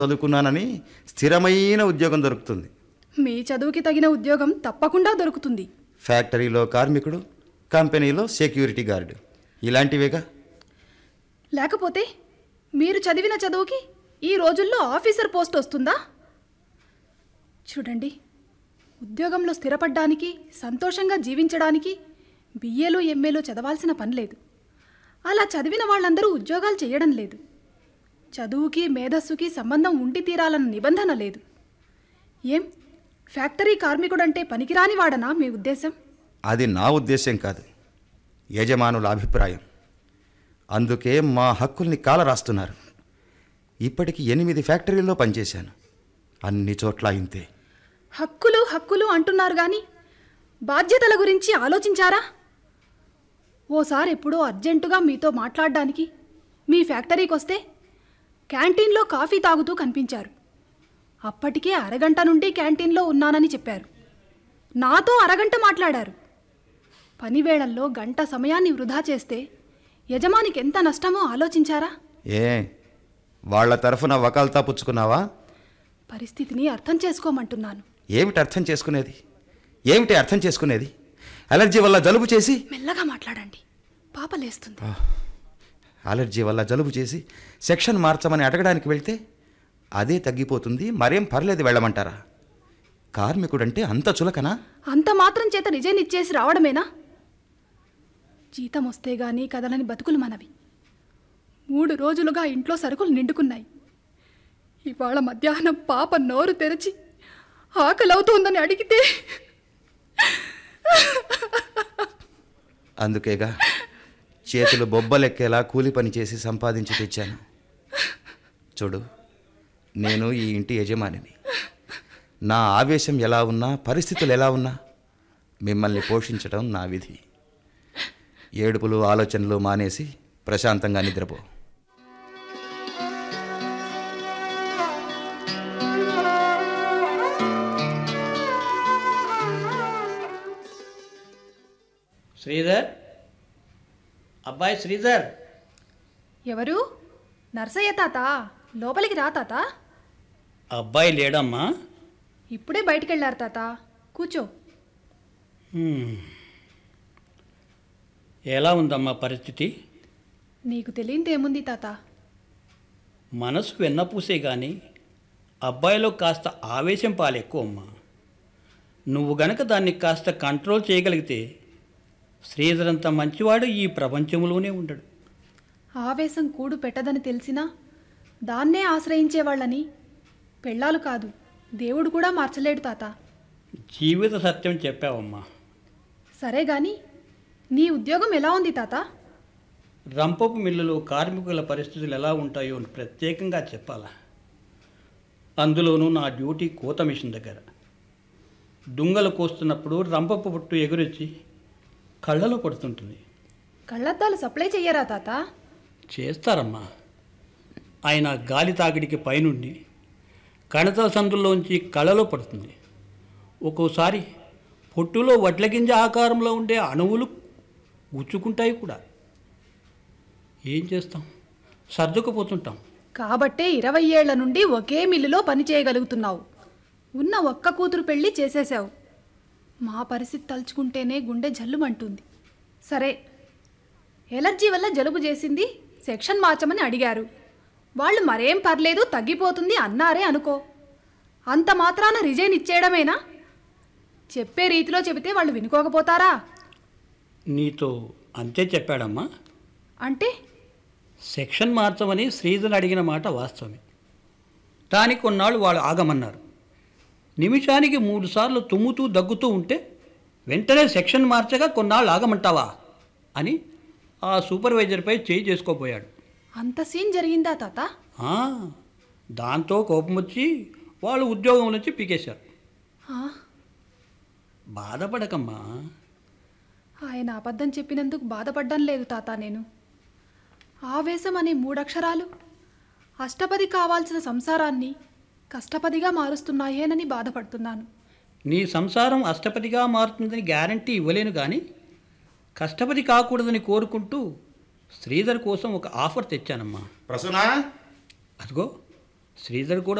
చదువుకున్నానని స్థిరమైన ఉద్యోగం దొరుకుతుంది మీ చదువుకి తగిన ఉద్యోగం తప్పకుండా దొరుకుతుంది ఫ్యాక్టరీలో కార్మికుడు కంపెనీలో సెక్యూరిటీ గార్డు ఇలాంటివేగా లేకపోతే మీరు చదివిన చదువుకి ఈ రోజుల్లో ఆఫీసర్ పోస్ట్ వస్తుందా చూడండి ఉద్యోగంలో స్థిరపడ్డానికి సంతోషంగా జీవించడానికి బిఏలు ఎంఏలు చదవాల్సిన పని లేదు అలా చదివిన వాళ్ళందరూ ఉద్యోగాలు చేయడం లేదు చదువుకి మేధస్సుకి సంబంధం ఉండి తీరాలన్న నిబంధన లేదు ఏం ఫ్యాక్టరీ కార్మికుడంటే పనికిరాని వాడనా మీ ఉద్దేశం అది నా ఉద్దేశం కాదు యజమానుల అభిప్రాయం అందుకే మా హక్కుల్ని కాల రాస్తున్నారు ఇప్పటికి ఎనిమిది ఫ్యాక్టరీల్లో పనిచేశాను అన్ని చోట్ల ఇంతే హక్కులు హక్కులు అంటున్నారు కానీ బాధ్యతల గురించి ఆలోచించారా ఓసారి ఎప్పుడో అర్జెంటుగా మీతో మాట్లాడడానికి మీ ఫ్యాక్టరీకి వస్తే క్యాంటీన్లో కాఫీ తాగుతూ కనిపించారు అప్పటికే అరగంట నుండి క్యాంటీన్లో ఉన్నానని చెప్పారు నాతో అరగంట మాట్లాడారు పనివేళల్లో గంట సమయాన్ని వృధా చేస్తే యజమానికి ఎంత నష్టమో ఆలోచించారా ఏ వాళ్ళ తరఫున వకాల్తా పుచ్చుకున్నావా పరిస్థితిని అర్థం చేసుకోమంటున్నాను ఏమిటి అర్థం చేసుకునేది ఏమిటి అర్థం చేసుకునేది అలర్జీ వల్ల జలుబు చేసి మెల్లగా మాట్లాడండి పాప లేస్తుంది అలర్జీ వల్ల జలుబు చేసి సెక్షన్ మార్చమని అడగడానికి వెళ్తే అదే తగ్గిపోతుంది మరేం పర్లేదు వెళ్ళమంటారా కార్మికుడంటే అంత చులకనా అంత మాత్రం చేత రిజైన్ ఇచ్చేసి రావడమేనా జీతం వస్తే గానీ కదలని బతుకులు మనవి మూడు రోజులుగా ఇంట్లో సరుకులు నిండుకున్నాయి ఇవాళ మధ్యాహ్నం పాప నోరు తెరిచి ఆకలవుతోందని అడిగితే అందుకేగా చేతులు బొబ్బలెక్కేలా కూలి పని చేసి సంపాదించి తెచ్చాను చూడు నేను ఈ ఇంటి యజమానిని నా ఆవేశం ఎలా ఉన్నా పరిస్థితులు ఎలా ఉన్నా మిమ్మల్ని పోషించడం నా విధి ఏడుపులు ఆలోచనలు మానేసి ప్రశాంతంగా నిద్రపో శ్రీధర్ అబ్బాయి శ్రీధర్ ఎవరు నర్సయ్య తాత లోపలికి రా తాత అబ్బాయి లేడమ్మా ఇప్పుడే బయటికెళ్ళారు తాత కూర్చో హ్మ్. ఎలా ఉందమ్మా పరిస్థితి నీకు తెలియదేముంది తాత మనసు వెన్నపూసే కానీ అబ్బాయిలో కాస్త ఆవేశం పాలెక్కువ అమ్మా నువ్వు గనక దాన్ని కాస్త కంట్రోల్ చేయగలిగితే శ్రీధర్ అంత మంచివాడు ఈ ప్రపంచంలోనే ఉండడు ఆవేశం కూడు పెట్టదని తెలిసినా దాన్నే ఆశ్రయించేవాళ్ళని పెళ్ళాలు కాదు దేవుడు కూడా మార్చలేడు తాత జీవిత సత్యం చెప్పావమ్మా సరే గాని నీ ఉద్యోగం ఎలా ఉంది తాత రంపపు మిల్లులో కార్మికుల పరిస్థితులు ఎలా ఉంటాయో అని ప్రత్యేకంగా చెప్పాలా అందులోనూ నా డ్యూటీ కోత మిషన్ దగ్గర దుంగలు కోస్తున్నప్పుడు రంపపు పుట్టు ఎగురొచ్చి కళ్ళలో పడుతుంటుంది కళ్ళద్దాలు సప్లై చెయ్యరా తాత చేస్తారమ్మా ఆయన గాలి తాకిడికి పైనుండి కణతల సందుల్లోంచి కళ్ళలో పడుతుంది ఒక్కోసారి పొట్టులో వడ్ల గింజ ఆకారంలో ఉండే అణువులు గుచ్చుకుంటాయి కూడా ఏం చేస్తాం సర్దుకుపోతుంటాం కాబట్టే ఇరవై ఏళ్ల నుండి ఒకే మిల్లులో పని చేయగలుగుతున్నావు ఉన్న ఒక్క కూతురు పెళ్లి చేసేశావు మా పరిస్థితి తలుచుకుంటేనే గుండె జల్లుమంటుంది సరే ఎలర్జీ వల్ల జలుబు చేసింది సెక్షన్ మార్చమని అడిగారు వాళ్ళు మరేం పర్లేదు తగ్గిపోతుంది అన్నారే అనుకో అంత మాత్రాన రిజైన్ ఇచ్చేయడమేనా చెప్పే రీతిలో చెబితే వాళ్ళు వినుకోకపోతారా నీతో అంతే చెప్పాడమ్మా అంటే సెక్షన్ మార్చమని శ్రీధర్ అడిగిన మాట వాస్తవమే దానికి కొన్నాళ్ళు వాళ్ళు ఆగమన్నారు నిమిషానికి మూడు సార్లు తుమ్ముతూ దగ్గుతూ ఉంటే వెంటనే సెక్షన్ మార్చగా కొన్నాళ్ళు ఆగమంటావా అని ఆ సూపర్వైజర్పై చేయి చేసుకోపోయాడు అంత సీన్ జరిగిందా తాత ఆ, దాంతో కోపం వచ్చి వాళ్ళు ఉద్యోగం నుంచి పీకేశారు ఆ, బాధపడకమ్మా ఆయన అబద్ధం చెప్పినందుకు బాధపడ్డం లేదు తాత నేను ఆవేశం అనే మూడక్షరాలు అష్టపది కావాల్సిన సంసారాన్ని కష్టపదిగా మారుస్తున్నాయేనని బాధపడుతున్నాను నీ సంసారం అష్టపదిగా మారుతుందని గ్యారంటీ ఇవ్వలేను కానీ కష్టపడి కాకూడదని కోరుకుంటూ శ్రీధర్ కోసం ఒక ఆఫర్ తెచ్చానమ్మా ప్రసూనా అదిగో శ్రీధర్ కూడా